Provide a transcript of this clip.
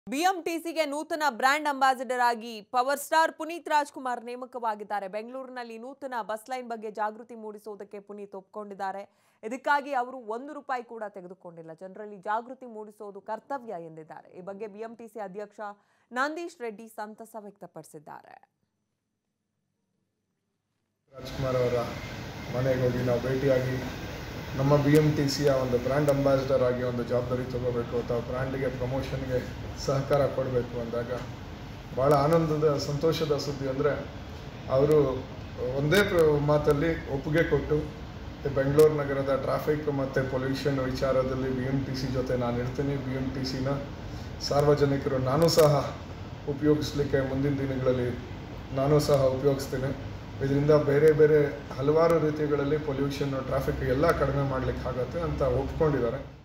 ಬಿಎಂಟಿಸಿಗೆ ನೂತನ brand ambassador ಆಗಿ power star Puneeth Rajkumar ನೇಮಕವಾಗಿದ್ದಾರೆ ಬೆಂಗಳೂರಿನಲ್ಲಿ ನೂತನ ಬಸ್ ಲೈನ್ ಬಗ್ಗೆ ಜಾಗೃತಿ ಮೂಡಿಸುವುದಕ್ಕೆ ಪುನೀತ್ ಒಪ್ಕೊಂಡಿದ್ದಾರೆ ಇದಕ್ಕಾಗಿ ಅವರು ಒಂದು ರೂಪಾಯಿ ಕೂಡ ತೆಗೆದುಕೊಂಡಿಲ್ಲ ಜನರಲ್ಲಿ ಜಾಗೃತಿ ಮೂಡಿಸುವುದು ಕರ್ತವ್ಯ ಎಂದಿದ್ದಾರೆ ಈ ಬಗ್ಗೆ ಬಿಎಂಟಿಸಿ ಅಧ್ಯಕ್ಷ ನಂದೀಶ್ ರೆಡ್ಡಿ ಸಂತಸ ವ್ಯಕ್ತಪಡಿಸಿದ್ದಾರೆ ರಾಜ್ಕುಮಾರ್ ಅವರ ಮನೆಗೆ ಹೋಗಿ ನಾವು ಭೇಟಿಯಾಗಿ ನಮ್ಮ ಬಿ ಎಮ್ ಟಿ ಸಿಯ ಒಂದು ಬ್ರ್ಯಾಂಡ್ ಅಂಬಾಸಿಡರ್ ಆಗಿ ಒಂದು ಜವಾಬ್ದಾರಿ ತಗೋಬೇಕು ಅಥವಾ ಬ್ರ್ಯಾಂಡ್ಗೆ ಪ್ರಮೋಷನ್ಗೆ ಸಹಕಾರ ಕೊಡಬೇಕು ಅಂದಾಗ ಭಾಳ ಆನಂದದ ಸಂತೋಷದ ಸುದ್ದಿ ಅಂದರೆ ಅವರು ಒಂದೇ ಪ್ರ ಮಾತಲ್ಲಿ ಒಪ್ಪಿಗೆ ಕೊಟ್ಟು ಬೆಂಗಳೂರು ನಗರದ ಟ್ರಾಫಿಕ್ ಮತ್ತು ಪೊಲ್ಯೂಷನ್ ವಿಚಾರದಲ್ಲಿ ಬಿ ಎಮ್ ಟಿ ಸಿ ಜೊತೆ ನಾನು ಇರ್ತೀನಿ ಬಿ ಎಮ್ ಟಿ ಸಿನ ಸಾರ್ವಜನಿಕರು ನಾನು ಸಹ ಉಪಯೋಗಿಸ್ಲಿಕ್ಕೆ ಮುಂದಿನ ದಿನಗಳಲ್ಲಿ ನಾನು ಸಹ ಉಪಯೋಗಿಸ್ತೀನಿ ಇದರಿಂದ ಬೇರೆ ಬೇರೆ ಹಲವಾರು ರೀತಿಗಳಲ್ಲಿ ಪೊಲ್ಯೂಷನ್ ಟ್ರಾಫಿಕ್ ಎಲ್ಲ ಕಡಿಮೆ ಮಾಡಲಿಕ್ಕೆ ಆಗುತ್ತೆ ಅಂತ ಒಪ್ಕೊಂಡಿದ್ದಾರೆ